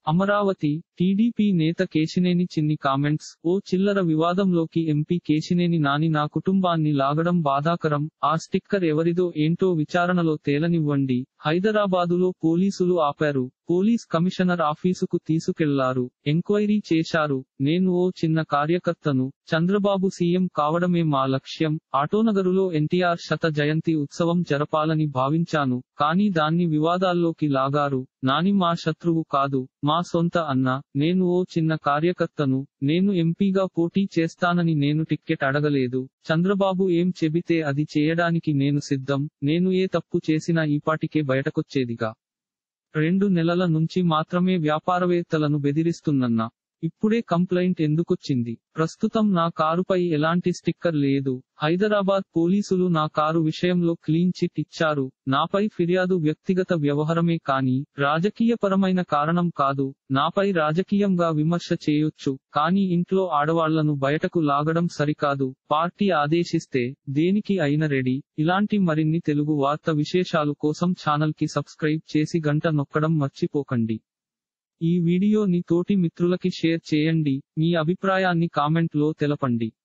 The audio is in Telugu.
అమరావతి టీడీపీ నేత కేశినేని చిన్ని కామెంట్స్ ఓ చిల్లర వివాదంలోకి ఎంపీ కేశినేని నాని నా కుటుంబాన్ని లాగడం బాధాకరం ఆ స్టిక్కర్ ఎవరిదో ఏంటో విచారణలో తేలనివ్వండి హైదరాబాదులో పోలీసులు ఆపారు పోలీస్ కమిషనర్ ఆఫీసుకు తీసుకెళ్లారు ఎంక్వైరీ చేశారు నేను ఓ చిన్న కార్యకర్తను చంద్రబాబు సీఎం కావడమే మా లక్ష్యం ఆటోనగరులో ఎన్టీఆర్ శత జయంతి ఉత్సవం జరపాలని భావించాను కానీ దాన్ని వివాదాల్లోకి లాగారు నాని మా శత్రువు కాదు మా సొంత అన్న నేను ఓ చిన్న కార్యకర్తను నేను ఎంపీగా పోటీ చేస్తానని నేను టిక్కెట్ అడగలేదు చంద్రబాబు ఏం చెబితే అది చేయడానికి నేను సిద్ధం నేను ఏ తప్పు చేసినా ఈపాటికే బయటకొచ్చేదిగా రెండు నెలల నుంచి మాత్రమే వ్యాపారవేత్తలను బెదిరిస్తున్నన్నా ఇప్పుడే కంప్లైంట్ ఎందుకొచ్చింది ప్రస్తుతం నా కారుపై ఎలాంటి స్టిక్కర్ లేదు హైదరాబాద్ పోలీసులు నా కారు విషయంలో క్లీన్ చిట్ ఇచ్చారు నాపై ఫిర్యాదు వ్యక్తిగత వ్యవహారమే కానీ రాజకీయపరమైన కారణం కాదు నాపై రాజకీయంగా విమర్శ చేయొచ్చు కానీ ఇంట్లో ఆడవాళ్లను బయటకు లాగడం సరికాదు పార్టీ ఆదేశిస్తే దేనికి అయిన రెడీ ఇలాంటి మరిన్ని తెలుగు వార్త విశేషాలు కోసం ఛానల్ కి సబ్స్క్రైబ్ చేసి గంట నొక్కడం మర్చిపోకండి ఈ వీడియోని తోటి మిత్రులకి షేర్ చేయండి మీ అభిప్రాయాన్ని కామెంట్ లో తెలపండి